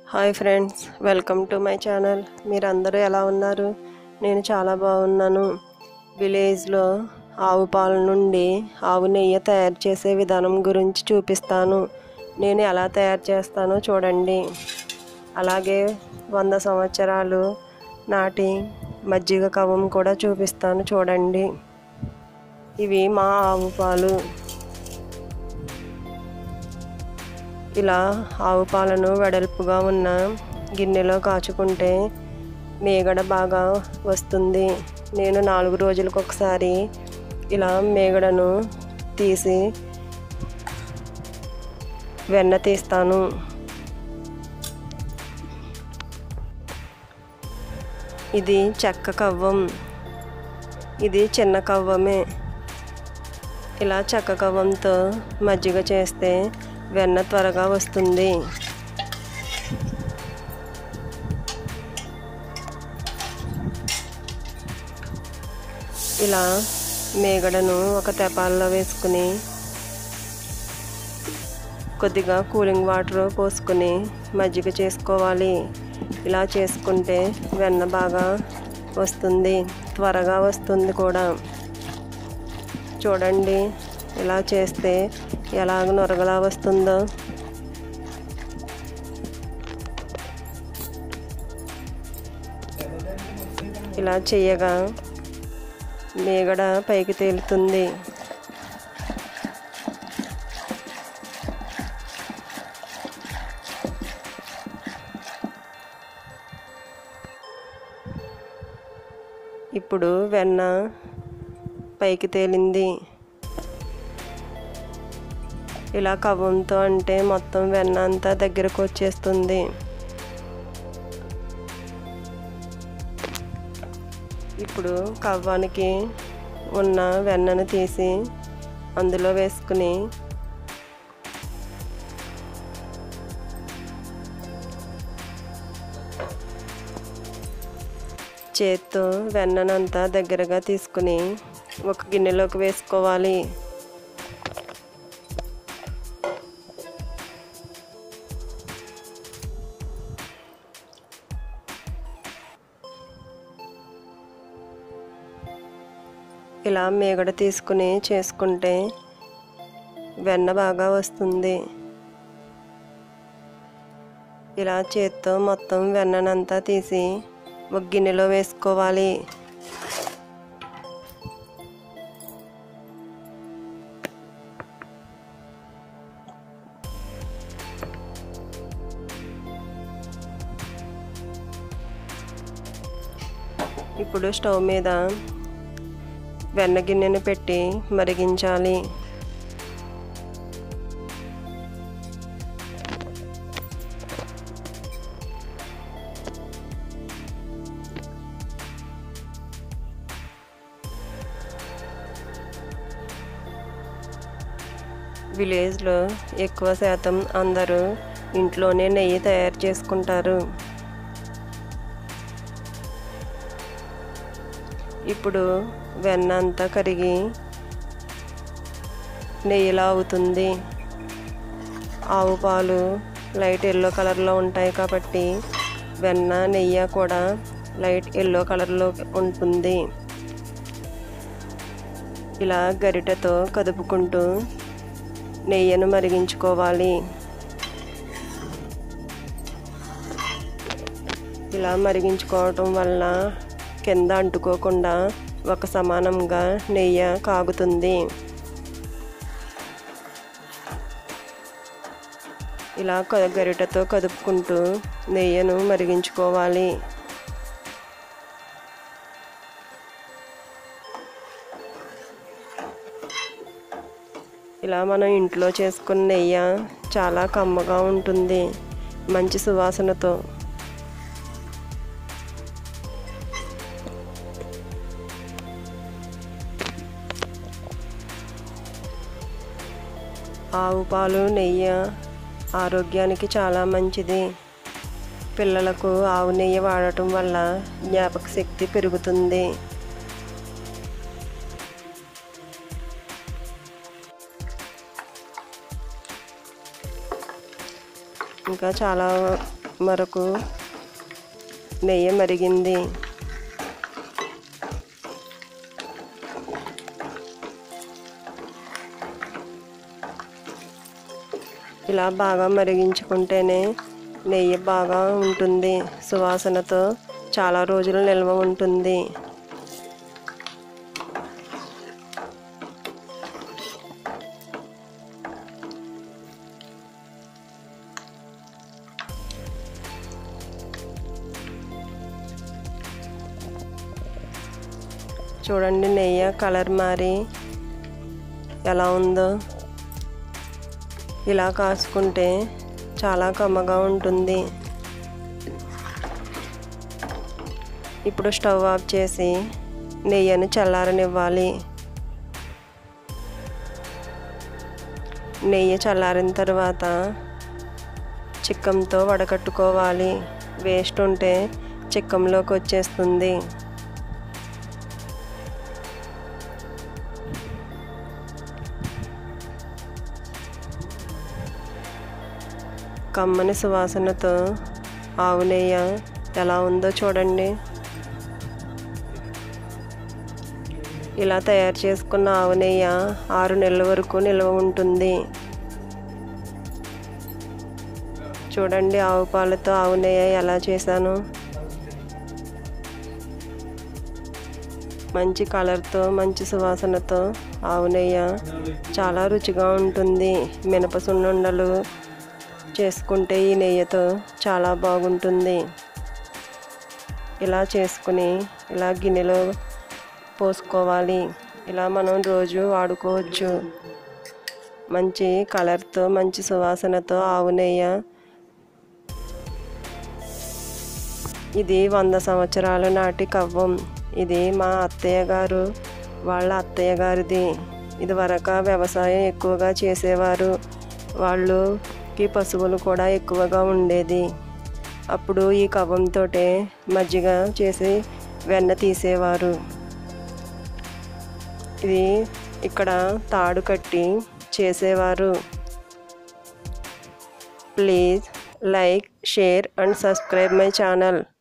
hi friends welcome to my channel మీరందరూ ఎలా ఉన్నారు నేను చాలా బాగున్నాను విలేజ్లో ఆవు పాల నుండి ఆవు నెయ్యి తయారు చేసే విధానం గురించి చూపిస్తాను నేను ఎలా తయారు చేస్తానో చూడండి అలాగే వంద సంవత్సరాలు నాటి మజ్జిగ కవ్వం కూడా చూపిస్తాను చూడండి ఇవి మా ఆవు పాలు ఇలా ఆవు పాలను వెడల్పుగా ఉన్న గిన్నెలో కాచుకుంటే మేగడ బాగా వస్తుంది నేను నాలుగు రోజులకు ఒకసారి ఇలా మేగడను తీసి వెన్న తీస్తాను ఇది చెక్క కవ్వం ఇది చిన్న కవ్వమే ఇలా చెక్క కవ్వంతో మజ్జిగ చేస్తే వెన్న త్వరగా వస్తుంది ఇలా మేగడను ఒక తెపాల్లో వేసుకుని కొద్దిగా కూలింగ్ వాటర్ పోసుకుని మజ్జిగ చేసుకోవాలి ఇలా చేసుకుంటే వెన్న బాగా వస్తుంది త్వరగా వస్తుంది కూడా చూడండి ఇలా చేస్తే ఎలాగ నొరగలా వస్తుందో ఇలా చేయగా మేగడ పైకి తేలుతుంది ఇప్పుడు వెన్న పైకి తేలింది ఇలా కవ్వంతో అంటే మొత్తం వెన్న అంతా దగ్గరకు వచ్చేస్తుంది ఇప్పుడు కవ్వానికి ఉన్న వెన్నను తీసి అందులో వేసుకుని చేత్తో వెన్ననంతా దగ్గరగా తీసుకుని ఒక గిన్నెలోకి వేసుకోవాలి ఇలా మేగడ తీసుకుని చేసుకుంటే వెన్న బాగా వస్తుంది ఇలా చేత్తో మొత్తం వెన్ననంతా తీసి ఒక గిన్నెలో వేసుకోవాలి ఇప్పుడు స్టవ్ మీద వెన్న గిన్నెను పెట్టి మరిగించాలి విలేజ్లో ఎక్కువ శాతం అందరూ ఇంట్లోనే నెయ్యి తయారు చేసుకుంటారు ఇప్పుడు వెన్న అంతా కరిగి నెయ్యిలా అవుతుంది ఆవు పాలు లైట్ ఎల్లో కలర్లో ఉంటాయి కాబట్టి వెన్న నెయ్యి కూడా లైట్ ఎల్లో కలర్లో ఉంటుంది ఇలా గరిటెతో కదుపుకుంటూ నెయ్యిను మరిగించుకోవాలి ఇలా మరిగించుకోవటం వల్ల కింద అంటుకోకుండా ఒక సమానంగా నెయ్యి కాగుతుంది ఇలా గరిటతో కదుపుకుంటూ నెయ్యిను మరిగించుకోవాలి ఇలా మనం ఇంట్లో చేసుకున్న నెయ్యి చాలా కమ్మగా ఉంటుంది మంచి సువాసనతో ఆవు పాలు నెయ్యి ఆరోగ్యానికి చాలా మంచిది పిల్లలకు ఆవు నెయ్యి వాడటం వల్ల జ్ఞాపక శక్తి పెరుగుతుంది ఇంకా చాలా మరొక నెయ్యి మరిగింది ఇలా బాగా మరిగించుకుంటేనే నెయ్యి బాగా ఉంటుంది సువాసనతో చాలా రోజులు నిల్వ ఉంటుంది చూడండి నెయ్యి కలర్ మారి ఎలా ఉందో ఇలా కాసుకుంటే చాలా కమ్మగా ఉంటుంది ఇప్పుడు స్టవ్ ఆఫ్ చేసి నెయ్యిని చల్లారనివ్వాలి నెయ్యి చల్లారిన తర్వాత చిక్కంతో వడకట్టుకోవాలి వేస్ట్ ఉంటే చిక్కంలోకి వచ్చేస్తుంది కమ్మని సువాసనతో ఆవు నెయ్యి ఎలా ఉందో చూడండి ఇలా తయారు చేసుకున్న ఆవు నెయ్యి ఆరు నెలల వరకు నిల్వ ఉంటుంది చూడండి ఆవు పాలతో ఆవు నెయ్యి ఎలా చేశాను మంచి కలర్తో మంచి సువాసనతో ఆవు నెయ్యి చాలా రుచిగా ఉంటుంది మినప సున్నుండలు చేసుకుంటే ఈ నెయ్యితో చాలా బాగుంటుంది ఇలా చేసుకుని ఇలా గిన్నెలో పోసుకోవాలి ఇలా మనం రోజు వాడుకోవచ్చు మంచి కలర్తో మంచి సువాసనతో ఆవు నెయ్యి ఇది వంద సంవత్సరాల నాటి కవ్వం ఇది మా అత్తయ్య గారు వాళ్ళ అత్తయ్య గారిది ఇది వరక వ్యవసాయం ఎక్కువగా చేసేవారు వాళ్ళుకి పశువులు కూడా ఎక్కువగా ఉండేది అప్పుడు ఈ కవ్వంతో మజ్జిగ చేసి వెన్న తీసేవారు ఇది ఇక్కడ తాడు కట్టి చేసేవారు please like share and subscribe my channel